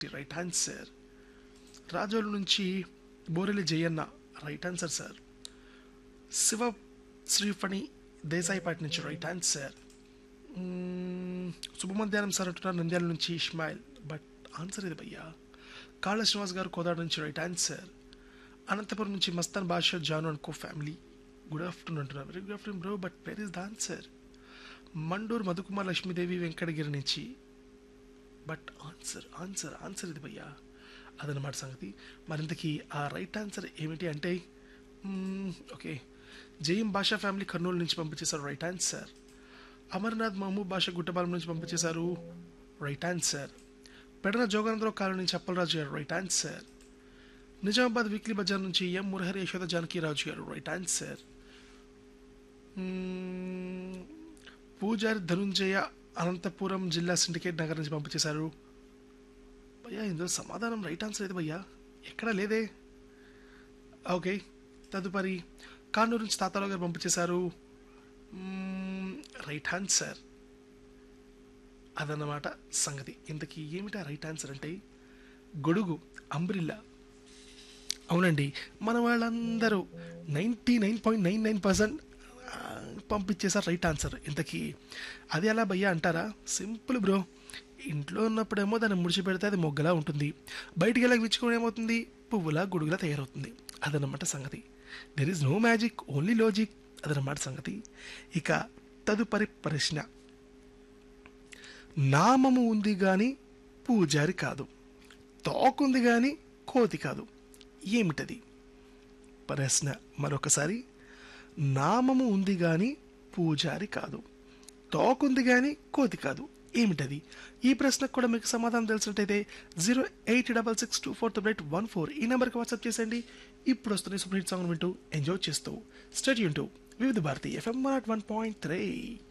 right answer Razole నుంచి Boreli Jayanna right answer sir Siva Sriphani Desaipati నుంచి right answer శుభ మధ్యాహ్నం సార్ అంటున్నారు నంద్యాల నుంచి ఇస్మాయిల్ బట్ ఆన్సర్ ఇది భయ్యా కాళ్ళ శ్రీనివాస్ గారు కోదాడ నుంచి రైట్ ఆన్సర్ అనంతపురం నుంచి Mastan Basha Janu and co family good afternoon అంటున్నారు very good afternoon bro but where is the answer Manduru Madhukumar Lakshmidevi Venkatagiri నుంచి బట్ ఆన్సర్ ఆన్సర్ ఆన్సర్ ఇది భయ్యా అదనమాట సంగతి మరింతకి ఆ రైట్ ఆన్సర్ ఏమిటి అంటే ఓకే జయం భాషా ఫ్యామిలీ కర్నూలు నుంచి పంపించేశారు రైట్ ఆన్సర్ అమర్నాథ్ మహమూబ్ భాష గుట్టపాలెం నుంచి పంపించేశారు రైట్ ఆన్సర్ పెడన జోగానందరావు కాలం నుంచి Appalaraju garu right answer Nizamabad weekly bazaar నుంచి ఎం మురహరి యశోద జానకీరాజు గారు రైట్ ఆన్సర్ మ్మ్, పూజారి ధనుంజయ అనంతపురం జిల్లా సిండికేట్ నగర్ నుంచి పంపించేశారు భయ్యా ఇందులో సమాధానం రైట్ ఆన్సర్ అయితే భయ్యా ఎక్కడా లేదే ఓకే తదుపరి కానూరు నుంచి తాతారావు గారు పంపించేశారు మ్మ్, రైట్ ఆన్సర్ అదన్నమాట సంగతి ఇంతకీ ఏమిటా రైట్ ఆన్సర్ అంటే గొడుగు అంబ్రిల్లా అవునండి మన వాళ్ళందరూ ninety nine point nine nine percent పంపించేశారు రైట్ ఆన్సర్ ఇంతకీ అది ఎలా భయ్యా అంటారా సింపుల్ బ్రో ఇంట్లో ఉన్నప్పుడేమో దాన్ని ముడిచి పెడితే అది మొగ్గలా ఉంటుంది బయటికి వెళ్ళక విచ్చుకొని ఏమవుతుంది పువ్వులా గొడుగులా తయారవుతుంది అదనమాట సంగతి there is no magic only logic అదనమాట సంగతి ఇక తదుపరి ప్రశ్న నామము ఉంది కానీ పూజారి కాదు తోకుంది కానీ కోతి కాదు ఏమిటది ప్రశ్న మరొకసారి నామము ఉంది కానీ పూజారి కాదు తోకుంది కానీ కోతి కాదు ఏమిటది ఈ ప్రశ్నకు కూడా మీకు సమాధానం తెలిసినట్టయితే zero eight double six two four three one four ఈ నెంబర్కి వాట్సాప్ చేసేయండి ఇప్పుడు వస్తున్న సూపర్ హిట్ సాంగ్ వింటూ ఎంజాయ్ చేస్తూ స్టడీ ఉంటూ Vividh Bharati FM one point three